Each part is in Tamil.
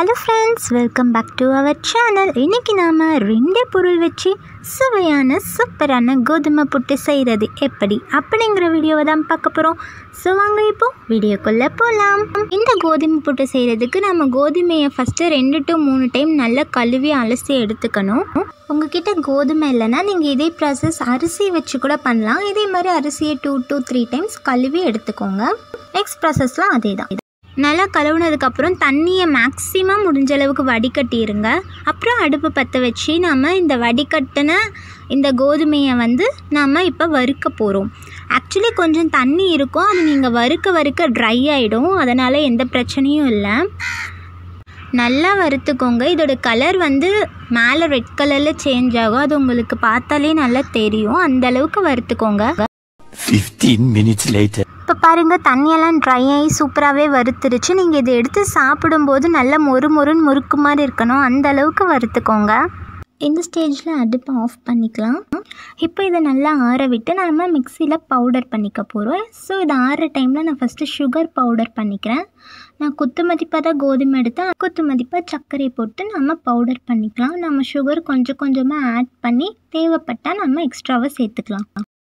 Hello friends welcome back to our channel இன்றைக்கி நாம் ரெண்டே பொருள் வச்சு சுவையான சூப்பரான கோதுமை புட்டு செய்கிறது எப்படி அப்படிங்கிற வீடியோவை தான் பார்க்க போகிறோம் ஸோ வாங்க இப்போ வீடியோக்குள்ளே போகலாம் இந்த கோதுமை புட்டு செய்கிறதுக்கு நம்ம கோதுமையை ஃபஸ்ட்டு ரெண்டு டு மூணு டைம் நல்லா கழுவி அலசி எடுத்துக்கணும் உங்ககிட்ட கோதுமை இல்லைன்னா நீங்கள் இதே ப்ராசஸ் அரிசி வச்சு கூட பண்ணலாம் இதே மாதிரி அரிசியை டூ டு த்ரீ டைம்ஸ் கழுவி எடுத்துக்கோங்க நெக்ஸ்ட் ப்ராசஸ்லாம் அதே தான் நல்லா கழுவுனதுக்கப்புறம் தண்ணியை மேக்ஸிமம் முடிஞ்ச அளவுக்கு வடிகட்டிடுங்க அப்புறம் அடுப்பு பற்ற வச்சு நாம் இந்த வடிகட்டின இந்த கோதுமையை வந்து நாம் இப்போ வறுக்க போகிறோம் ஆக்சுவலி கொஞ்சம் தண்ணி இருக்கும் அது நீங்கள் வறுக்க வறுக்க ட்ரை ஆகிடும் அதனால் எந்த பிரச்சனையும் இல்லை நல்லா வறுத்துக்கோங்க இதோட கலர் வந்து மேலே ரெட் கலரில் சேஞ்ச் ஆகும் அது உங்களுக்கு பார்த்தாலே நல்லா தெரியும் அந்த அளவுக்கு வறுத்துக்கோங்க 15 minutes later. இப்போ பாருங்கள் தண்ணியெல்லாம் ட்ரை ஆகி சூப்பராகவே வறுத்துருச்சு நீங்கள் இதை எடுத்து சாப்பிடும்போது நல்லா மொறு மொறுன்னு முறுக்கு மாதிரி இருக்கணும் அந்த அளவுக்கு வறுத்துக்கோங்க இந்த ஸ்டேஜில் அடுப்பை ஆஃப் பண்ணிக்கலாம் இப்போ இதை நல்லா ஆற விட்டு நம்ம மிக்சியில் பவுடர் பண்ணிக்க போகிறோம் ஸோ இதை ஆறுற டைமில் நான் ஃபஸ்ட்டு சுகர் பவுடர் பண்ணிக்கிறேன் நான் குத்து மதிப்பாக தான் கோதுமை எடுத்தேன் குத்து மதிப்பாக சர்க்கரை போட்டு நம்ம பவுடர் பண்ணிக்கலாம் நம்ம சுகர் கொஞ்சம் கொஞ்சமாக ஆட் பண்ணி தேவைப்பட்டால் நம்ம எக்ஸ்ட்ராவாக சேர்த்துக்கலாம்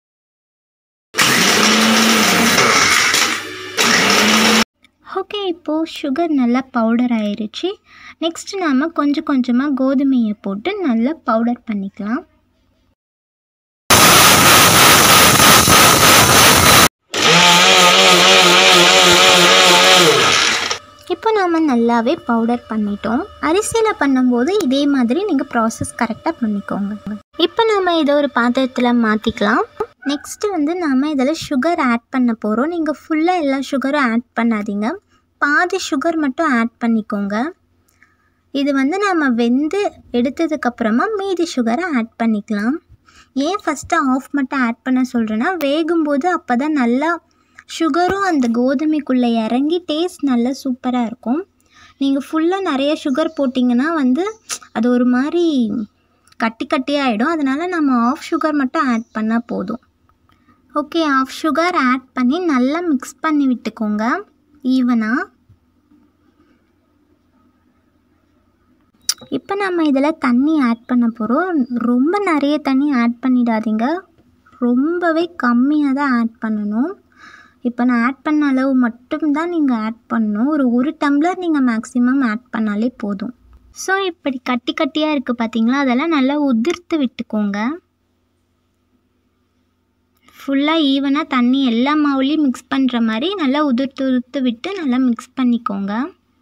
ஓகே இப்போது சுகர் நல்லா பவுடர் ஆயிருச்சு நெக்ஸ்ட் நாம் கொஞ்சம் கொஞ்சமாக கோதுமையை போட்டு நல்லா பவுடர் பண்ணிக்கலாம் இப்போ நாம் நல்லாவே பவுடர் பண்ணிட்டோம் அரிசியில் பண்ணும்போது இதே மாதிரி நீங்கள் ப்ராசஸ் கரெக்டாக பண்ணிக்கோங்க இப்போ நாம் இதை ஒரு பாத்திரத்தில் மாற்றிக்கலாம் நெக்ஸ்ட்டு வந்து நாம் இதில் சுகர் ஆட் பண்ண போகிறோம் நீங்கள் ஃபுல்லாக எல்லா சுகரும் ஆட் பண்ணாதீங்க பாதி சுகர் மட்டும் ஆட் பண்ணிக்கோங்க இது வந்து நம்ம வெந்து எடுத்ததுக்கப்புறமா மீதி சுகரை ஆட் பண்ணிக்கலாம் ஏன் ஃபஸ்ட்டு ஆஃப் மட்டும் ஆட் பண்ண சொல்கிறேன்னா வேகும்போது அப்போ தான் நல்லா சுகரும் அந்த கோதுமைக்குள்ளே இறங்கி டேஸ்ட் நல்லா சூப்பராக இருக்கும் நீங்கள் ஃபுல்லாக நிறைய சுகர் போட்டிங்கன்னா வந்து அது ஒரு மாதிரி கட்டி கட்டியாகிடும் அதனால் நம்ம ஆஃப் சுகர் மட்டும் ஆட் பண்ணால் போதும் ஓகே ஆஃப் சுகர் ஆட் பண்ணி நல்லா மிக்ஸ் பண்ணி விட்டுக்கோங்க ஈவனாக இப்போ நம்ம இதில் தண்ணி ஆட் பண்ண போகிறோம் ரொம்ப நிறைய தண்ணி ஆட் பண்ணிடாதீங்க ரொம்பவே கம்மியாக தான் ஆட் பண்ணணும் இப்போ நான் ஆட் பண்ண அளவு மட்டும்தான் நீங்கள் ஆட் பண்ணணும் ஒரு ஒரு டம்ளர் நீங்கள் மேக்ஸிமம் ஆட் பண்ணாலே போதும் ஸோ இப்படி கட்டி கட்டியாக இருக்குது பார்த்தீங்களா அதெல்லாம் நல்லா உதிர்த்து விட்டுக்கோங்க ஃபுல்லாக ஈவனாக தண்ணி எல்லா மாவுலேயும் மிக்ஸ் பண்ணுற மாதிரி நல்லா உதிர்த்து உதிர்த்து விட்டு நல்லா மிக்ஸ் பண்ணிக்கோங்க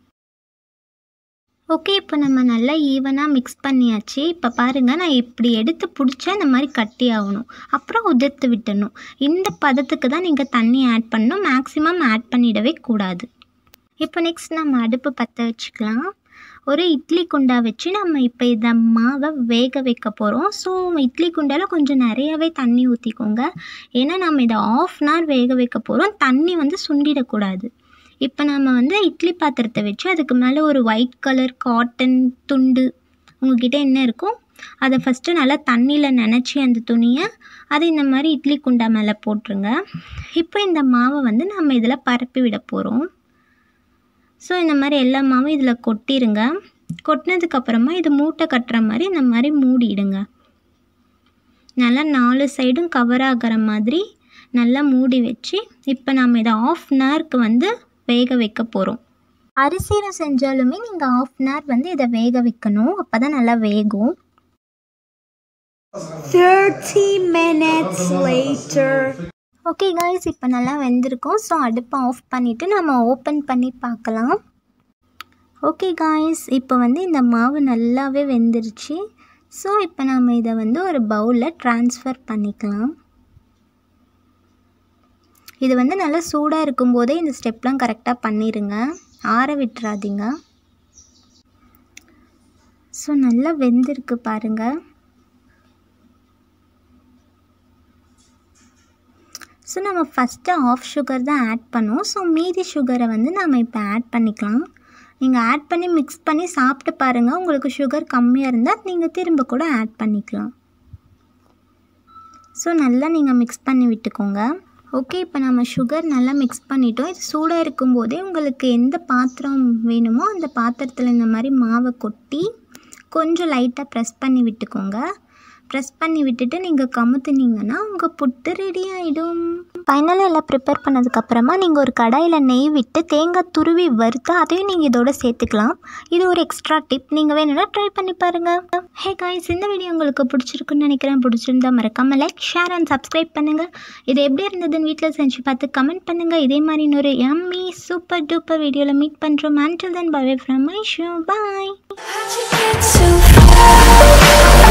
ஓகே இப்போ நம்ம நல்லா ஈவனாக மிக்ஸ் பண்ணியாச்சு இப்போ பாருங்கள் நான் இப்படி எடுத்து பிடிச்சா இந்த மாதிரி கட்டி ஆகணும் அப்புறம் உதிர்த்து விட்டணும் இந்த பதத்துக்கு தான் நீங்கள் தண்ணி ஆட் பண்ணணும் மேக்ஸிமம் ஆட் பண்ணிடவே கூடாது இப்போ நெக்ஸ்ட் நம்ம அடுப்பு பற்ற வச்சுக்கலாம் ஒரு இட்லி குண்டா வச்சு நம்ம இப்போ இதை மாவை வேக வைக்க போகிறோம் ஸோ இட்லி குண்டாவில் கொஞ்சம் நிறையாவே தண்ணி ஊற்றிக்கோங்க ஏன்னா நம்ம இதை ஆஃப் அன் ஹவர் வேக வைக்க போகிறோம் தண்ணி வந்து சுண்டிடக்கூடாது இப்போ நம்ம வந்து இட்லி பாத்திரத்தை வச்சு அதுக்கு மேலே ஒரு ஒயிட் கலர் காட்டன் துண்டு உங்ககிட்ட என்ன இருக்கும் அதை ஃபஸ்ட்டு நல்லா தண்ணியில் நனைச்சி அந்த துணியை அதை இந்த மாதிரி இட்லி குண்டா மேலே போட்டுருங்க இப்போ இந்த மாவை வந்து நம்ம இதில் பரப்பி விட போகிறோம் ஸோ இந்த மாதிரி எல்லா மாவும் இதில் கொட்டிடுங்க கொட்டினதுக்கப்புறமா இது மூட்டை கட்டுற மாதிரி இந்த மாதிரி மூடிடுங்க நல்லா நாலு சைடும் கவர் ஆகிற மாதிரி நல்லா மூடி வச்சு இப்போ நம்ம இதை ஆஃப் அன் ஹவருக்கு வந்து வேக வைக்க போகிறோம் அரிசியில் செஞ்சாலுமே நீங்கள் ஆஃப் அன் ஹவர் வந்து இதை வேக வைக்கணும் அப்போ தான் நல்லா வேகும் 30 minutes later. ஓகே காய்ஸ் இப்போ நல்லா வெந்திருக்கும் ஸோ அடுப்பை ஆஃப் பண்ணிவிட்டு நம்ம ஓப்பன் பண்ணி பார்க்கலாம் ஓகே காய்ஸ் இப்போ வந்து இந்த மாவு நல்லாவே வெந்துருச்சு ஸோ இப்போ நம்ம இதை வந்து ஒரு பவுலில் ட்ரான்ஸ்ஃபர் பண்ணிக்கலாம் இது வந்து நல்லா சூடாக இருக்கும்போதே இந்த ஸ்டெப்லாம் கரெக்டாக பண்ணிடுங்க ஆற விட்டுறாதீங்க ஸோ நல்லா வெந்திருக்கு பாருங்கள் ஸோ நம்ம ஃபஸ்ட்டு ஆஃப் சுகர் தான் ஆட் பண்ணுவோம் ஸோ மீதி சுகரை வந்து நம்ம இப்போ ஆட் பண்ணிக்கலாம் நீங்கள் ஆட் பண்ணி மிக்ஸ் பண்ணி சாப்பிட்டு பாருங்கள் உங்களுக்கு சுகர் கம்மியாக இருந்தால் நீங்கள் திரும்ப கூட ஆட் பண்ணிக்கலாம் ஸோ நல்லா நீங்கள் மிக்ஸ் பண்ணி விட்டுக்கோங்க ஓகே இப்போ நம்ம சுகர் நல்லா மிக்ஸ் பண்ணிட்டோம் இது சூடாக இருக்கும்போதே உங்களுக்கு எந்த பாத்திரம் வேணுமோ அந்த பாத்திரத்தில் இந்த மாதிரி மாவை கொட்டி கொஞ்சம் லைட்டாக ப்ரெஸ் பண்ணி விட்டுக்கோங்க ப்ரெஸ் பண்ணி விட்டுட்டு நீங்கள் கமுத்துனீங்கன்னா உங்கள் புட்டு ரெடி ஆகிடும் ஃபைனலாக எல்லாம் ப்ரிப்பேர் பண்ணதுக்கப்புறமா நீங்கள் ஒரு கடாயில் நெய் விட்டு தேங்காய் துருவி வறுத்து அதையும் நீங்கள் இதோட சேர்த்துக்கலாம் இது ஒரு எக்ஸ்ட்ரா டிப் நீங்கள் வேணும்னா ட்ரை பண்ணி பாருங்கள் ஹே காய்ஸ் இந்த வீடியோ உங்களுக்கு பிடிச்சிருக்குன்னு நினைக்கிறேன் பிடிச்சிருந்தா மறக்காமல் லைக் ஷேர் அண்ட் சப்ஸ்கிரைப் பண்ணுங்கள் இது எப்படி இருந்ததுன்னு வீட்டில் செஞ்சு பார்த்து கமெண்ட் பண்ணுங்கள் இதே மாதிரி இன்னொரு எம்மி சூப்பர் டூப்பர் வீடியோவில் மீட் பண்ணுறோம் until then bye from my show bye How'd you get so far?